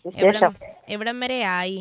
വിശേഷം എവിടം വരെ ആയി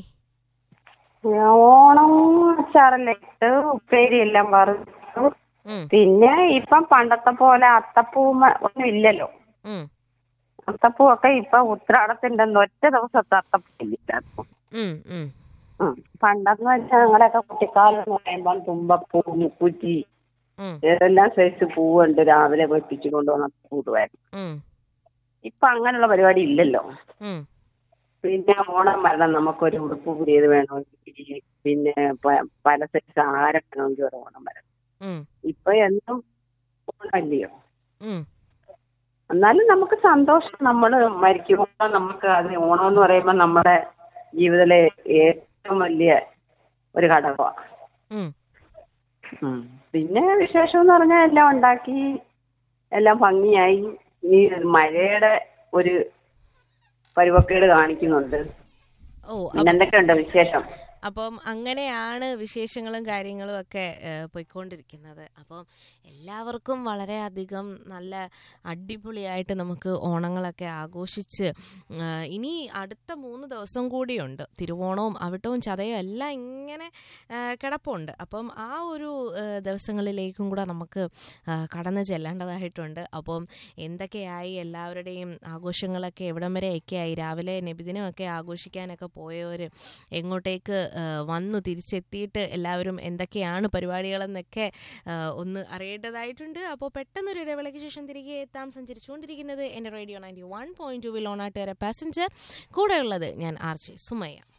ഓണം അച്ചാറെല്ലാം ഇട്ട് ഉപ്പേരി എല്ലാം വറുത്തു ഉം, പിന്നെ ഇപ്പം പണ്ടത്തെ പോലെ അത്തപ്പൂ ഒന്നും ഇല്ലല്ലോ ഉം, അത്തപ്പൂ ഒക്കെ ഇപ്പൊ ഉത്രാടത്തിന്റെ അന്ന് ഒറ്റ ദിവസത്തെ അത്തപ്പൂ ഇല്ലായിരുന്നു ഉം, ഉം, ഉം. പണ്ടെന്ന് വെച്ചാൽ ഞങ്ങളുടെയൊക്കെ കുട്ടിക്കാലം എന്ന് പറയുമ്പോൾ തുമ്പപ്പൂ മുക്കുറ്റി ഉം, ഏതെല്ലാം സൈസ് പൂവുണ്ട് രാവിലെ വെപ്പിച്ചു കൊണ്ടുവന്ന പൂടുവായിരുന്നു ഉം, ഇപ്പൊ അങ്ങനെയുള്ള പരിപാടി ഇല്ലല്ലോ ഉം, പിന്നെ ഓണം വരണം നമുക്കൊരു ഉടുപ്പ് പുതിയത് വേണമെങ്കിൽ പിന്നെ പ- പല സൈസ് ആഹാരം വേണമെങ്കിൽ ഒരു ഓണം വരണം ഉം, ഇപ്പൊ എന്നും ഓണമല്ലയോ ഉം. എന്നാലും നമുക്ക് സന്തോഷം നമ്മൾ മരിക്കുമ്പോൾ നമുക്ക് അത് ഓണം എന്ന് പറയുമ്പോൾ നമ്മുടെ ജീവിതത്തിലെ ഏറ്റവും വലിയ ഒരു ഘടകമാണ് ഉം. പിന്നെ വിശേഷം എന്ന് പറഞ്ഞാൽ എല്ലാം ഉണ്ടാക്കി എല്ലാം ഭംഗിയായി ഈ മഴയുടെ ഒരു പരുവക്കേട് കാണിക്കുന്നുണ്ട് ഓ പിന്നെ എന്തൊക്കെയുണ്ട് വിശേഷം അപ്പം അങ്ങനെയാണ് വിശേഷങ്ങളും കാര്യങ്ങളും ഒക്കെ ഏഹ്, പോയിക്കൊണ്ടിരിക്കുന്നത് അപ്പം എല്ലാവർക്കും വളരെയധികം നല്ല അടിപൊളിയായിട്ട് നമുക്ക് ഓണങ്ങളൊക്കെ ആഘോഷിച്ച് ഏഹ്, ഇനി അടുത്ത മൂന്ന് ദിവസം കൂടിയുണ്ട് തിരുവോണവും അവിട്ടവും ചതയും എല്ലാം ഇങ്ങനെ ഏഹ്, കിടപ്പുണ്ട് അപ്പം ആ ഒരു ഏഹ്, ദിവസങ്ങളിലേക്കും കൂടെ നമുക്ക് ഏഹ്, കടന്നു ചെല്ലേണ്ടതായിട്ടുണ്ട് അപ്പം എന്തൊക്കെയായി എല്ലാവരുടെയും ആഘോഷങ്ങളൊക്കെ എവിടം വരെയൊക്കെ ആയി രാവിലെ നബിദിനമൊക്കെ ആഘോഷിക്കാനൊക്കെ പോയവർ എങ്ങോട്ടേക്ക് ആ, വന്നു തിരിച്ചെത്തിയിട്ട് എല്ലാവരും എന്തൊക്കെയാണ് പരിപാടികളെന്നൊക്കെ ആ, ഒന്ന് അറിയേണ്ടതായിട്ടുണ്ട് അപ്പോൾ പെട്ടെന്നൊരു ഇടവേളയ്ക്ക് ശേഷം തിരികെ എത്താം സഞ്ചരിച്ചുകൊണ്ടിരിക്കുന്നത് എൻ്റെ radio ninety one point two വിൽ ഓണാട്ടുകാരെ പാസഞ്ചർ കൂടെയുള്ളത് ഞാൻ ആർ ജെ സുമയ്യ